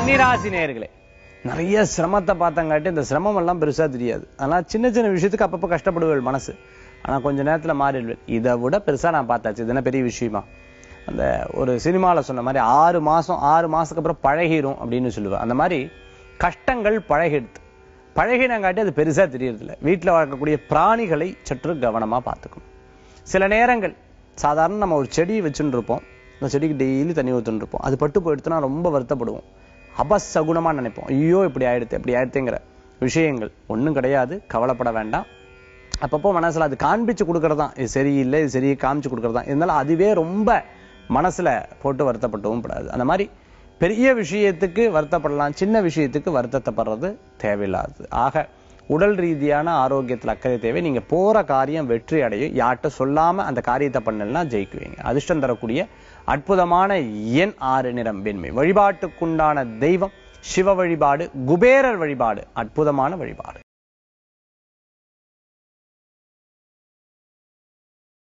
கன்னிராசி நேயர்களே நிறைய சிரமத்தை பார்த்தங்காட்டி இந்த சிரமம் எல்லாம் பெருசா தெரியாது அதனால சின்ன சின்ன விஷயத்துக்கு அப்பப்போ கஷ்டப்படுவேள் மனசு ஆனா கொஞ்ச நேரத்துல மாறிடுவேன் இதை விட பெருசா நான் பார்த்தாச்சு இது என்ன பெரிய விஷயமா அந்த ஒரு சினிமால சொன்ன மாதிரி ஆறு மாசம் ஆறு மாசத்துக்கு அப்புறம் பழகிரும் அப்படின்னு சொல்லுவேன் அந்த மாதிரி கஷ்டங்கள் பழகிடுது பழகினங்காட்டி அது பெருசா தெரியறதில்ல வீட்டுல வளர்க்கக்கூடிய பிராணிகளை சற்று கவனமா பார்த்துக்கணும் சில நேரங்கள் சாதாரண நம்ம ஒரு செடி வச்சுட்டு இருப்போம் அந்த செடிக்கு டெய்லி தண்ணி ஊத்துன்னு இருப்போம் அது பட்டு போயிடுத்துனா ரொம்ப வருத்தப்படுவோம் அபசகுணமா நினைப்போம் ஐயோ இப்படி ஆயிடுத்து இப்படி ஆயிடுத்துங்கிற விஷயங்கள் ஒண்ணும் கிடையாது கவலைப்பட வேண்டாம் அப்பப்போ மனசுல அது காண்பிச்சு கொடுக்கறது தான் இது சரியில்லை இது சரியை காமிச்சு கொடுக்கறது தான் இருந்தாலும் அதுவே ரொம்ப மனசுல போட்டு வருத்தப்பட்டவும் படாது அந்த மாதிரி பெரிய விஷயத்துக்கு வருத்தப்படலாம் சின்ன விஷயத்துக்கு வருத்தத்தைப்படுறது தேவையில்லாது ஆக உடல் ரீதியான ஆரோக்கியத்துல அக்கறை தேவை நீங்க போற காரியம் வெற்றி அடையும் யார்கிட்ட சொல்லாம அந்த காரியத்தை பண்ணலன்னா ஜெயிக்குவீங்க அதிர்ஷ்டம் தரக்கூடிய அற்புதமான எண் ஆறு நிறம் வெண்மை வழிபாட்டுக்குண்டான தெய்வம் சிவ வழிபாடு குபேரர் வழிபாடு அற்புதமான வழிபாடு